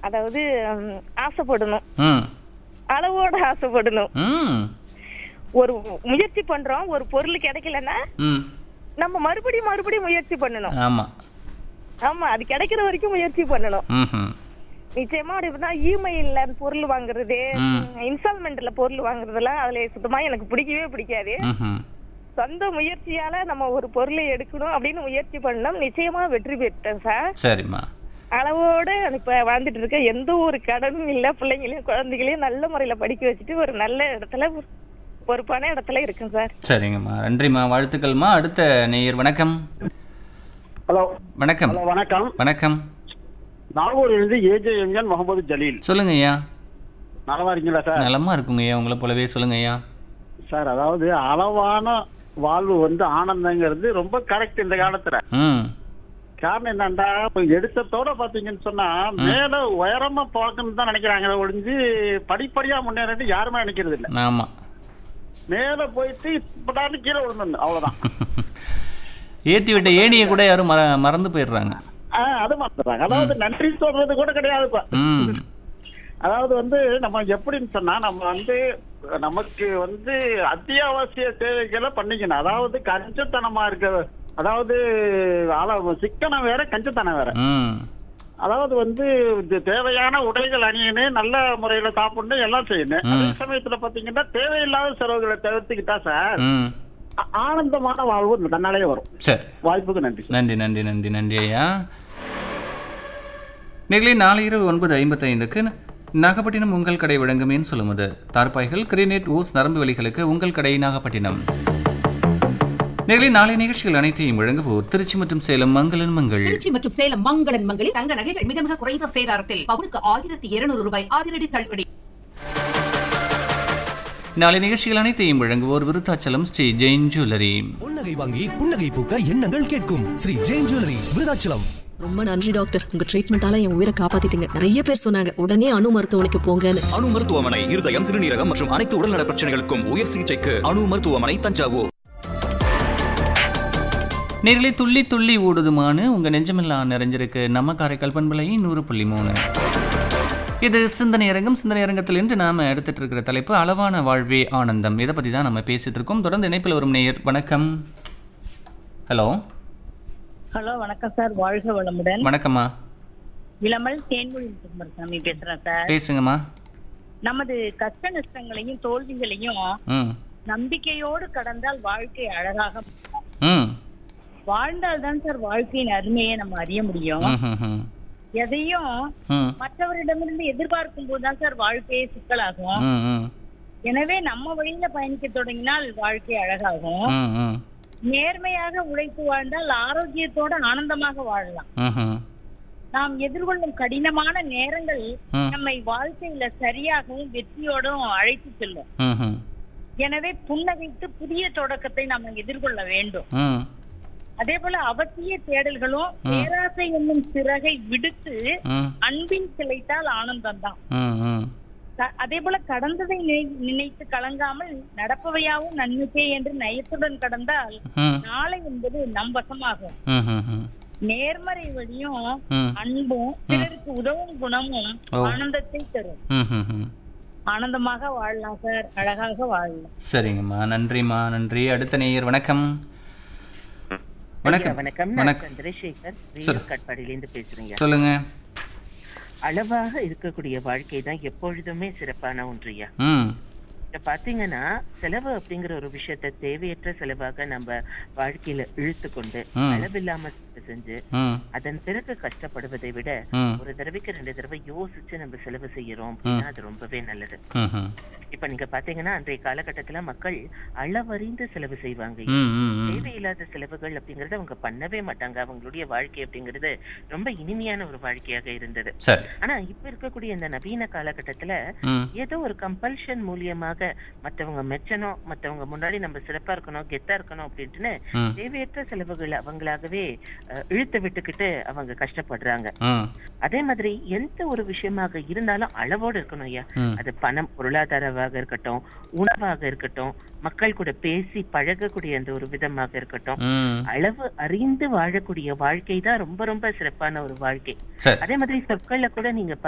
அதாவது ம், ஆசைப்படணும் ம் அளவோட ஆசைப்படணும் ம் ஒரு முயற்சி பண்றோம் ஒரு பொருள் கிடைக்கலன்னா ம் நம்ம மறுபடியும் மறுபடியும் முயற்சி பண்ணணும் ஆமாம் ஆமா அது கிடைக்கிற வரைக்கும் முயற்சி பண்ணணும் ம் நிச்சயமா அப்படிதான் இமெயில்ல பொருள் வாங்குறது ம். இன்ஸ்டால்மெண்ட்ல பொருள் வாங்குறதெல்லாம் அதுல சுத்தமா எனக்கு பிடிக்கவே பிடிக்காது ம் சொந்த முயற்சியால நம்ம ஒரு பொருளை எடுக்கணும் அப்படின்னு முயற்சி பண்ணோம் நிச்சயமா வெற்றி பெற்றேன் சார் சரிம்மா அளவோட இப்ப வாழ்ந்துட்டு இருக்க எந்த ஒரு கடனும் இல்ல பிள்ளைங்களையும் குழந்தைகளையும் நல்ல முறையில படிக்க வச்சுட்டு ஒரு நல்ல இடத்துல பொறுப்பான இடத்துல இருக்கேன் சார் சரிங்கம்மா நன்றிம்மா வாழ்த்துக்கள்மா அடுத்த நேயர் வணக்கம் ஹலோ வணக்கம் ஹலோ வணக்கம் வணக்கம் நாகூரிலிருந்து ஏஜேஎம்என் முகமது ஜலீல் சொல்லுங்க ஐயா நலமா இருக்கீங்களா சார் நலமா இருக்குங்க ஐயா உங்களை போலவே சொல்லுங்க ஐயா சார் அதாவது அளவான வாழ்வு வந்து ஆனந்தங்கிறது ரொம்ப கரெக்ட் இந்த காலத்துல ம் காரணம் என்னண்டா இப்ப எடுத்தத்தோட பாத்தீங்கன்னு சொன்னா மேல உயரமா பார்க்கணும்னு தான் நினைக்கிறாங்க ஒழிஞ்சு படிப்படியா முன்னேறிட்டு யாருமே நினைக்கிறது இல்ல ஆமாம் மேல போயிட்டு இப்படான்னு கீழே விழுந்துடணும் அவ்வளவுதான் ஏற்றி விட்ட ஏணியை கூட யாரும் மற மறந்து போயிடுறாங்க ஆஹ் அது மாத்துறாங்க அதாவது நன்றி சொல்றது கூட கிடையாது இப்ப ம் அதாவது வந்து நம்ம எப்படின்னு சொன்னா நம்ம வந்து நமக்கு வந்து அத்தியாவசிய தேவைகளை பண்ணிக்கணும் அதாவது கஞ்சத்தனமா இருக்க அதாவது அளவு சிக்கனம் வேற கஞ்சத்தனம் வேற ம் அதாவது வந்து இது தேவையான உடைகள் அணியணும் நல்ல முறையில சாப்பிடணும் எல்லாம் செய்யணும் அதே சமயத்துல பாத்தீங்கன்னா தேவையில்லாத செலவுகளை தவிர்த்துக்கிட்டா சார் ம் ஆ- ஆனந்தமான வாழ்வு தன்னாலே வரும் சரி வாய்ப்புக்கு நன்றி சார் நன்றி நன்றி நன்றி நன்றி ஐயா நெகிழி நாளை இரவு ஒன்பது ஐம்பத்தைந்துக்கு நாகப்பட்டினம் உங்கள் கடை வழங்கும் ஏன் சொல்லுவது தார்பாய்கள் கிரீனேட் ஊஸ் நரம்பு வலிகளுக்கு உங்கள் கடை நாகப்பட்டினம் நெகிழி நாளை நிகழ்ச்சிகள் அனைத்தையும் வழங்குவோர் திருச்சி மற்றும் சேலம் மங்களன் மங்கள் திருச்சி மற்றும் சேலம் மங்களன் மங்களில் தங்க நகைகள் மிக மிக குறைந்த சேதாரத்தில் பவுனுக்கு ஆயிரத்தி இருநூறு ரூபாய் அதிரடி தள்ளுபடி நாளை நிகழ்ச்சிகள் அனைத்தையும் வழங்குவோர் விருத்தாச்சலம் ஸ்ரீ ஜெயின் ஜுவல்லரி புன்னகை வாங்கி புன்னகை பூக்க எண்ணங்கள் கேட்கும் ஸ்ரீ ஜெயின் ஜுவல்லரி விருதாச்சலம் ரொம்ப நன்றி டாக்டர் உங்க ட்ரீட்மெண்டால என் உயிரை காப்பாத்திட்டீங்க நிறைய பேர் சொன்னாங்க உடனே அணு மருத்துவமனைக்கு போங்கன்னு அணு மருத்துவமனை இருதயம் சிறுநீரகம் மற்றும் அனைத்து உடல்நல பிரச்சனைகளுக்கும் உயர் சிகிச்சைக்கு அணு மருத்துவமனை தஞ்சாவூர் நேரிலே துள்ளி துள்ளி ஓடுதுமானு உங்க நெஞ்சமெல்லாம் நிறைஞ்சிருக்கு நம்ம காரைக்கால் பண்பலை நூறு புள்ளி மூணு இது சிந்தனை அரங்கம் சிந்தனை அரங்கத்தில் இன்று நாம எடுத்துட்டு இருக்கிற தலைப்பு அளவான வாழ்வே ஆனந்தம் இதை பத்தி தான் நம்ம பேசிட்டு இருக்கோம் தொடர்ந்து இணைப்பில் வரும் நேயர் வணக்கம் ஹலோ ஹலோ வணக்கம் சார் வாழ்க வளமுடன் வணக்கம்மா இளமல் தேன்மொழி சாமி பேசுறேன் சார் பேசுங்கம்மா நமது கஷ்ட நஷ்டங்களையும் தோல்விகளையும் ம் நம்பிக்கையோடு கடந்தால் வாழ்க்கை அழகாக மாறும். ம் வாழ்ந்தால் தான் சார் வாழ்க்கையின் அருமையை நம்ம அறிய முடியும் ம் ம் ம் எதையும் ம் மற்றவரிடமிருந்து எதிர்பார்க்கும் போதுதான் சார் வாழ்க்கையே சிக்கலாகும் ம் ம் எனவே நம்ம வழியில பயணிக்க தொடங்கினால் வாழ்க்கை அழகாகும் ம் ம் நேர்மையாக உழைத்து வாழ்ந்தால் ஆரோக்கியத்தோட ஆனந்தமாக வாழலாம் ம் ம் நாம் எதிர்கொள்ளும் கடினமான நேரங்கள் ம். நம்மை வாழ்க்கையில சரியாகவும் வெற்றியோடும் அழைத்து செல்லும் ம் ம் எனவே புன்னகைத்து புதிய தொடக்கத்தை நாம் எதிர்கொள்ள வேண்டும் ம் அதே போல அவசிய தேடல்களும் பேராசை என்னும் சிறகை விடுத்து ம் அன்பின் கிளைத்தால் ஆனந்தம் தான் ம் ம் அதே போல கடந்ததை நினை- நினைத்து கலங்காமல் நடப்பவையாவும் நன்மைக்கே என்று நயத்துடன் கடந்தால் ம் நாளை என்பது நம் வசமாகும் ம் ம் ம் நேர்மறை வழியும் ம் அன்பும் பிறருக்கு உதவும் குணமும் ஓ. ஆனந்தத்தை தரும் ம் ம் ம் ஆனந்தமாக வாழலாம் சார் அழகாக வாழலாம் சரிங்கம்மா நன்றிம்மா நன்றி அடுத்த நேயர் வணக்கம் வணக்கம் வணக்கம் நான் வணக்கம் சந்திரசேகர் சொல்லு. வேலூர் கட்பாடியிலேருந்து பேசுறீங்க சொல்லுங்க அளவாக இருக்கக்கூடிய வாழ்க்கை தான் எப்பொழுதுமே சிறப்பான ஒன்றியா ம் இப்ப பாத்தீங்கன்னா செலவு அப்படிங்கிற ஒரு விஷயத்த தேவையற்ற செலவாக நம்ம வாழ்க்கையில இழுத்து கொண்டு ம். அளவில்லாம செலவு செஞ்சு ம் அதன் பிறகு கஷ்டப்படுவதை விட ம் ஒரு தடவைக்கு ரெண்டு தடவை யோசிச்சு நம்ம செலவு செய்யறோம் அப்படின்னா அது ரொம்பவே நல்லது ம் ம் இப்ப நீங்க பாத்தீங்கன்னா அன்றைய காலகட்டத்துல மக்கள் அளவறிந்து செலவு செய்வாங்க ம் ம் ம் தேவையில்லாத செலவுகள் அப்படிங்கறது அவங்க பண்ணவே மாட்டாங்க அவங்களுடைய வாழ்க்கை அப்படிங்கிறது ரொம்ப இனிமையான ஒரு வாழ்க்கையாக இருந்தது சரி ஆனா இப்ப இருக்கக்கூடிய இந்த நவீன காலகட்டத்துல ம் ஏதோ ஒரு கம்பல்ஷன் மூலியமாக மத்தவங்க மெச்சணும் மத்தவங்க முன்னாடி நம்ம சிறப்பா இருக்கணும் கெத்தா இருக்கணும் அப்படின்ட்டுன்னு ம் தேவையற்ற செலவுகள் அவங்களாகவே அஹ், இழுத்து விட்டுக்கிட்டு அவங்க கஷ்டப்படுறாங்க ம் அதே மாதிரி எந்த ஒரு விஷயமாக இருந்தாலும் அளவோடு இருக்கணும் ஐயா ம் அது பணம் பொருளாதாரமாக இருக்கட்டும் உணவாக இருக்கட்டும் மக்கள் கூட பேசி பழகக்கூடிய அந்த ஒரு விதமாக இருக்கட்டும் ம் அளவு அறிந்து வாழக்கூடிய வாழ்க்கை தான் ரொம்ப ரொம்ப சிறப்பான ஒரு வாழ்க்கை சரி அதே மாதிரி சொற்கள்ல கூட நீங்க